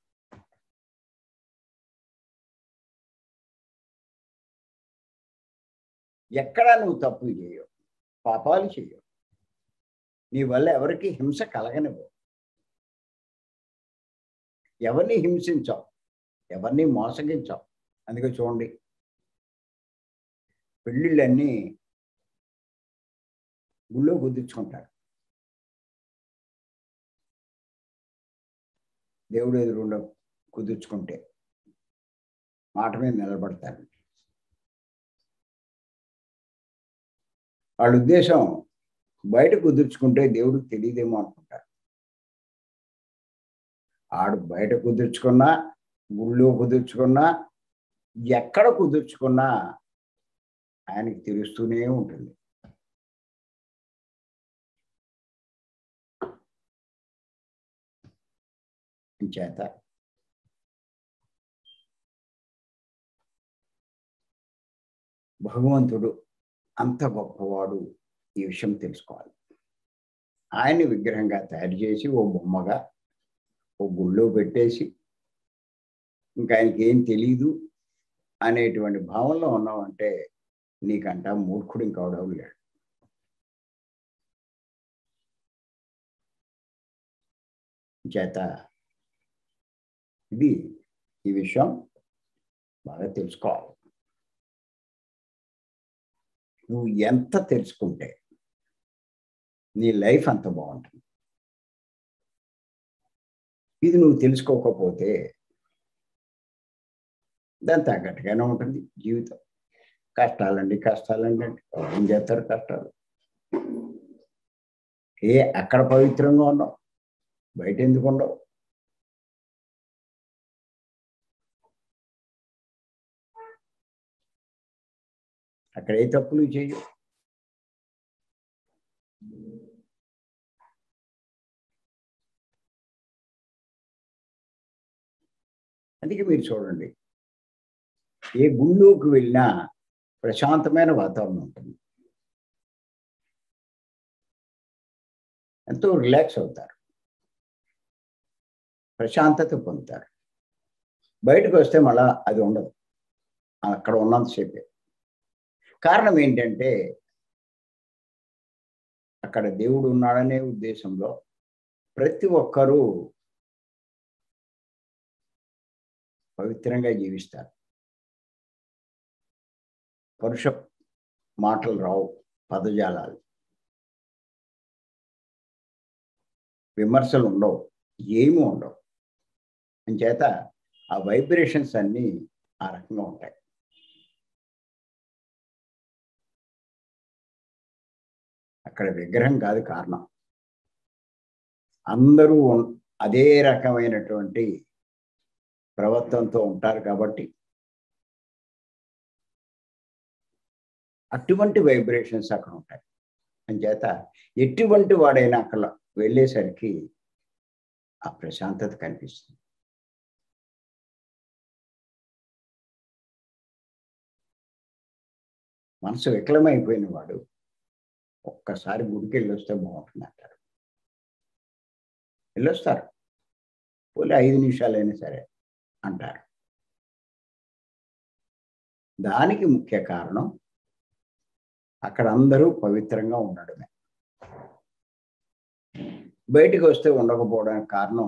ఎక్కడా నువ్వు తప్పు చేయవు పాపాలు చేయవు నీ వల్ల ఎవరికి హింస కలగనివ్వవు ఎవరిని హింసించావు ఎవరిని మోసగించావు అందుకే చూడండి పెళ్ళిళ్ళన్నీ గుళ్ళో కుదుర్చుకుంటారు దేవుడు ఎదురుండ కుదుర్చుకుంటే మాట మీద నిలబడతారు వాళ్ళ ఉద్దేశం బయట కుదుర్చుకుంటే దేవుడికి తెలియదేమో అనుకుంటారు ఆడు బయట కుదుర్చుకున్నా గుళ్ళో కుదుర్చుకున్నా ఎక్కడ కుదుర్చుకున్నా ఆయనకి తెలుస్తూనే ఉంటుంది చేత భగవంతుడు అంత గొప్పవాడు ఈ విషయం తెలుసుకోవాలి ఆయన్ని విగ్రహంగా తయారు చేసి ఓ బొమ్మగా ఓ గుళ్ళో పెట్టేసి ఇంకా ఆయనకి ఏం తెలీదు అనేటువంటి భావనలో ఉన్నావంటే నీకంట మూర్ఖుడు ఇంకవడం లేడు చేత ఇది ఈ విషయం బాగా తెలుసుకోవాలి నువ్వు ఎంత తెలుసుకుంటే నీ లైఫ్ అంత బాగుంటుంది ఇది నువ్వు తెలుసుకోకపోతే దాని తగ్గట్టుగానే ఉంటుంది జీవితం కష్టాలండి కష్టాలండి అంటే ఏం చేస్తారు కష్టాలు ఏ అక్కడ పవిత్రంగా ఉన్నావు బయట ఎందుకు ఉండవు అక్కడ ఏ తప్పులు చేయు అందుకే మీరు చూడండి ఏ గుళ్ళోకి వెళ్ళినా ప్రశాంతమైన వాతావరణం ఉంటుంది ఎంతో రిలాక్స్ అవుతారు ప్రశాంతత పొందుతారు బయటకు వస్తే మళ్ళా అది ఉండదు అక్కడ ఉన్నంతసేపే కారణం ఏంటంటే అక్కడ దేవుడు ఉన్నాడనే ఉద్దేశంలో ప్రతి ఒక్కరూ పవిత్రంగా జీవిస్తారు పరుష మాటలు రావు పదజాలాలు విమర్శలు ఉండవు ఏమీ ఉండవు అంచేత ఆ వైబ్రేషన్స్ అన్నీ ఆ రకంగా ఉంటాయి అక్కడ విగ్రహం కాదు కారణం అందరూ ఉన్- అదే రకమైనటువంటి ప్రవర్తనతో ఉంటారు కాబట్టి అటువంటి వైబ్రేషన్స్ అక్కడ ఉంటాయి అంచేత ఎటువంటి వాడైనా అక్కడ వెళ్ళేసరికి ఆ ప్రశాంతత కనిపిస్తుంది మనసు వికలమైపోయిన వాడు ఒక్కసారి గుడికి వెళ్ళొస్తే బాగుంటుంది అంటారు వెళ్ళొస్తారు పోలీ ఐదు నిమిషాలైనా సరే అంటారు దానికి ముఖ్య కారణం అక్కడ అందరూ పవిత్రంగా ఉండడమే బయటికి వస్తే ఉండకపోవడానికి కారణం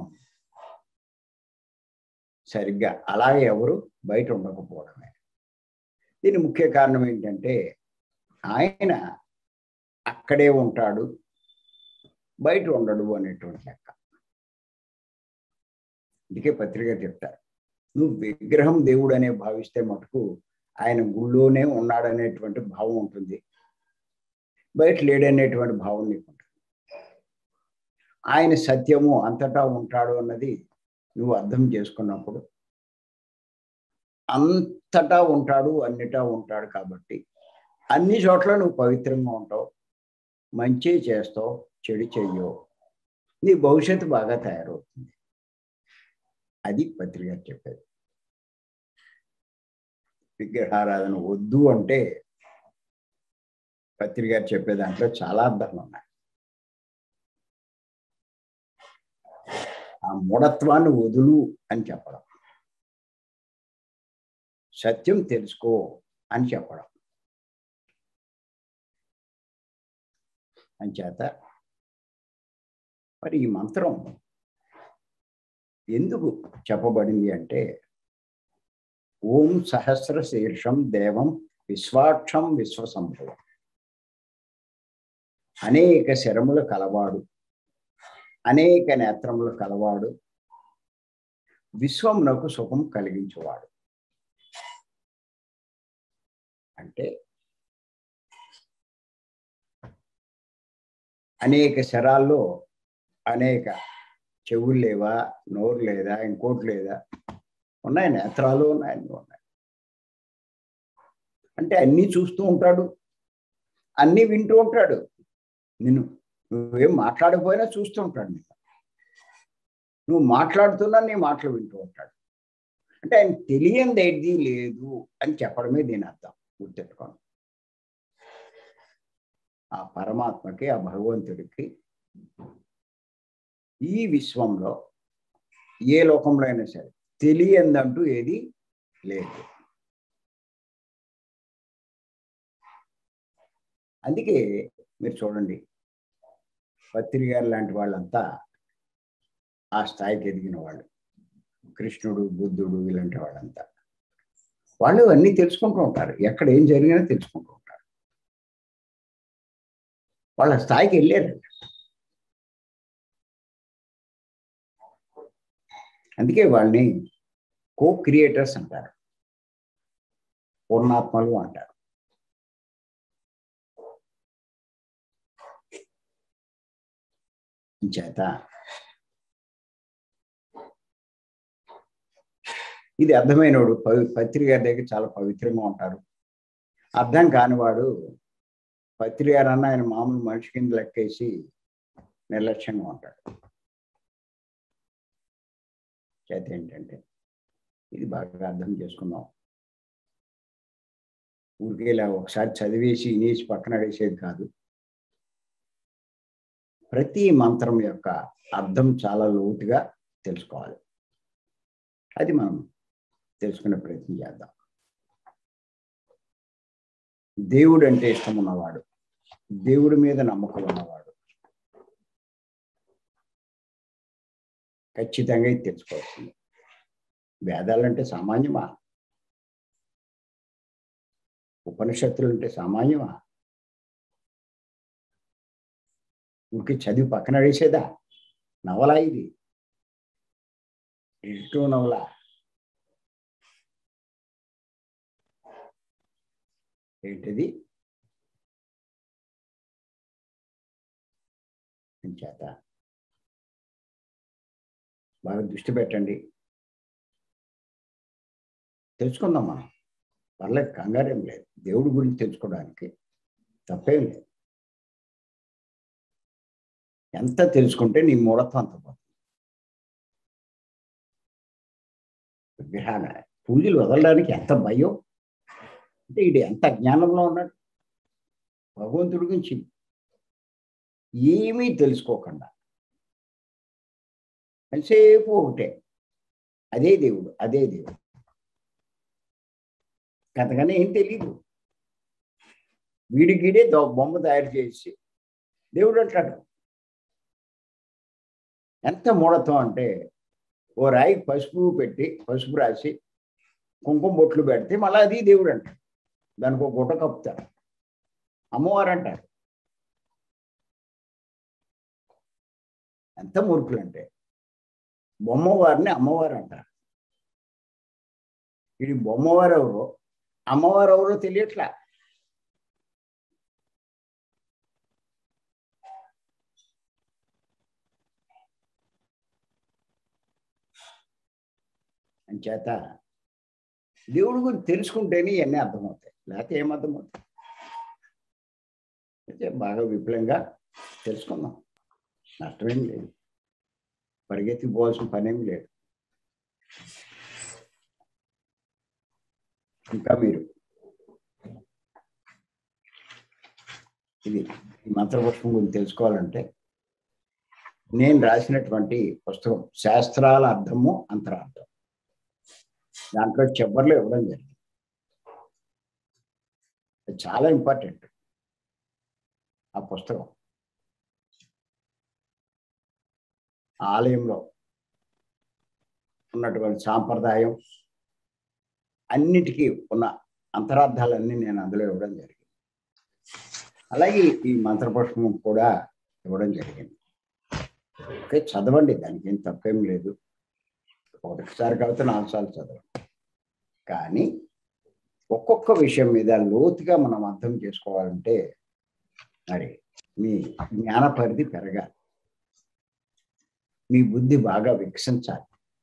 సరిగ్గా అలాగే ఎవరు బయట ఉండకపోవడమే దీని ముఖ్య కారణం ఏంటంటే ఆయన అక్కడే ఉంటాడు బయట ఉండడు అనేటువంటి లెక్క అందుకే పత్రిక చెప్తారు నువ్వు విగ్రహం దేవుడు అనే భావిస్తే మటుకు ఆయన గుళ్ళోనే ఉన్నాడనేటువంటి భావం ఉంటుంది బయట లేడనేటువంటి భావం నీకు ఉంటుంది ఆయన సత్యము అంతటా ఉంటాడు అన్నది నువ్వు అర్థం చేసుకున్నప్పుడు అంతటా ఉంటాడు అన్నిటా ఉంటాడు కాబట్టి అన్ని చోట్ల నువ్వు పవిత్రంగా ఉంటావు మంచి చేస్తావు చెడు చెయ్యవు నీ భవిష్యత్తు బాగా తయారవుతుంది అది పత్రిక చెప్పేది విగ్రహారాధన వద్దు అంటే పత్రిక చెప్పే దాంట్లో చాలా అర్థాలు ఉన్నాయి ఆ మూఢత్వాన్ని వదులు అని చెప్పడం సత్యం తెలుసుకో అని చెప్పడం అంచేత మరి ఈ మంత్రం ఎందుకు చెప్పబడింది అంటే ఓం సహస్ర శీర్షం దేవం విశ్వాక్షం విశ్వసంభవం అనేక శరములు కలవాడు అనేక నేత్రములు కలవాడు విశ్వమునకు సుఖం కలిగించేవాడు అంటే అనేక శరాల్లో అనేక చెవులు లేవా నోరు లేదా ఇంకోటి లేదా ఉన్నాయి నేత్రాలు ఉన్నాయి అన్నీ ఉన్నాయి అంటే అన్నీ చూస్తూ ఉంటాడు అన్నీ వింటూ ఉంటాడు నిన్ను నువ్వేం మాట్లాడకపోయినా చూస్తూ ఉంటాడు నీకు నువ్వు మాట్లాడుతున్నా నీ మాటలు వింటూ ఉంటాడు అంటే ఆయన తెలియంది ఏది లేదు అని చెప్పడమే దీని అర్థం గుర్తెట్టుకోండి ఆ పరమాత్మకి ఆ భగవంతుడికి ఈ విశ్వంలో ఏ లోకంలో అయినా సరే తెలియందంటూ ఏది లేదు అందుకే మీరు చూడండి పత్రి గారు లాంటి వాళ్ళంతా ఆ స్థాయికి ఎదిగిన వాళ్ళు కృష్ణుడు బుద్ధుడు ఇలాంటి వాళ్ళంతా వాళ్ళు అన్నీ తెలుసుకుంటూ ఉంటారు ఎక్కడ ఏం జరిగినా తెలుసుకుంటూ ఉంటారు వాళ్ళ స్థాయికి వెళ్ళారు అందుకే వాళ్ళని కో క్రియేటర్స్ అంటారు పూర్ణాత్మలు అంటారు చేత ఇది అర్థమైనవాడు పవి పత్రిక దగ్గర చాలా పవిత్రంగా ఉంటారు అర్థం కానివాడు పత్రిక అన్న ఆయన మామూలు మనిషి కింద లెక్కేసి నిర్లక్ష్యంగా ఉంటాడు చేత ఏంటంటే ఇది బాగా అర్థం చేసుకుందాం ఊరికే ఇలా ఒకసారి చదివేసి ఇనేసి పక్కన వేసేది కాదు ప్రతి మంత్రం యొక్క అర్థం చాలా లోతుగా తెలుసుకోవాలి అది మనం తెలుసుకునే ప్రయత్నం చేద్దాం దేవుడు అంటే ఇష్టం ఉన్నవాడు దేవుడి మీద నమ్మకం ఉన్నవాడు ఖచ్చితంగా ఇది తెలుసుకోవాల్సింది వేదాలంటే సామాన్యమా ఉపనిషత్తులు అంటే సామాన్యమా ఊరికి చదివి పక్కన వేసేదా నవల ఇది డిటెక్టివ్ నవల ఏంటిది చేత బాగా దృష్టి పెట్టండి తెలుసుకుందాం మనం పర్లేదు కంగారేం లేదు దేవుడి గురించి తెలుసుకోవడానికి తప్పేం లేదు ఎంత తెలుసుకుంటే నీ మూఢత్వం అంత పోతుంది విగ్రహాన పూజలు వదలడానికి ఎంత భయం అంటే ఇది ఎంత జ్ఞానంలో ఉన్నాడు భగవంతుడి గురించి ఏమీ తెలుసుకోకుండా ఎంతసేపు ఒకటే అదే దేవుడు అదే దేవుడు అంతకన్నా ఏం తెలియదు వీడి గీడే బొమ్మ తయారు చేసి దేవుడు అంటాడు ఎంత మూఢత్వం అంటే ఓ రాయి పసుపు పెట్టి పసుపు రాసి కుంకుమ బొట్లు పెడితే మళ్ళీ అది దేవుడు అంటాడు దానికి ఒక గుట్ట కప్పుతారు అమ్మవారు అంటారు ఎంత మూర్ఖులు అంటే బొమ్మవారిని అమ్మవారు అంటారు ఇది బొమ్మవారు ఎవరో అమ్మవారు ఎవరో తెలియట్లా అంచేత దేవుడి గురించి తెలుసుకుంటేనే ఇవన్నీ అర్థమవుతాయి లేకపోతే ఏం అర్థమవుతాయి అయితే బాగా విపులంగా తెలుసుకుందాం నష్టమేం లేదు పరిగెత్తి పోవాల్సిన పనేం లేదు ఇంకా మీరు ఇది ఈ మంత్రపుష్పం గురించి తెలుసుకోవాలంటే నేను రాసినటువంటి పుస్తకం శాస్త్రాల అర్థము అంతరార్థం దాంట్లో చెప్పర్లు ఇవ్వడం జరిగింది అది చాలా ఇంపార్టెంట్ ఆ పుస్తకం ఆలయంలో ఉన్నటువంటి సాంప్రదాయం అన్నిటికీ ఉన్న అంతరార్థాలన్నీ నేను అందులో ఇవ్వడం జరిగింది అలాగే ఈ మంత్రపుష్పం కూడా ఇవ్వడం జరిగింది ఓకే చదవండి దానికి ఏం తప్పేం లేదు ఒకటిసారి కాబట్టి నాలుగు సార్లు చదవండి కానీ ఒక్కొక్క విషయం మీద లోతుగా మనం అర్థం చేసుకోవాలంటే మరి మీ జ్ఞాన పరిధి పెరగాలి మీ బుద్ధి బాగా వికసించాలి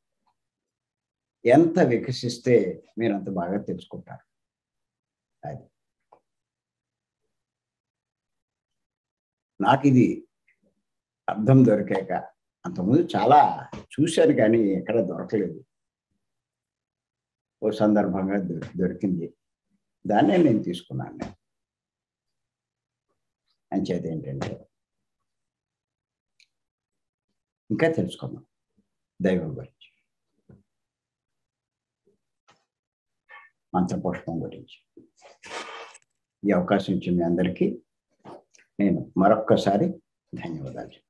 ఎంత వికసిస్తే మీరు అంత బాగా తెలుసుకుంటారు అది నాకు ఇది అర్థం దొరికాక అంతకుముందు చాలా చూశాను కానీ ఎక్కడ దొరకలేదు ఓ సందర్భంగా దొరికింది దాన్నే నేను తీసుకున్నాను నేను అంచేది ఏంటంటే ఇంకా తెలుసుకుందాం దైవం గురించి మంత్రపుష్పం గురించి ఈ అవకాశం ఇచ్చిన మీ అందరికీ నేను మరొక్కసారి ధన్యవాదాలు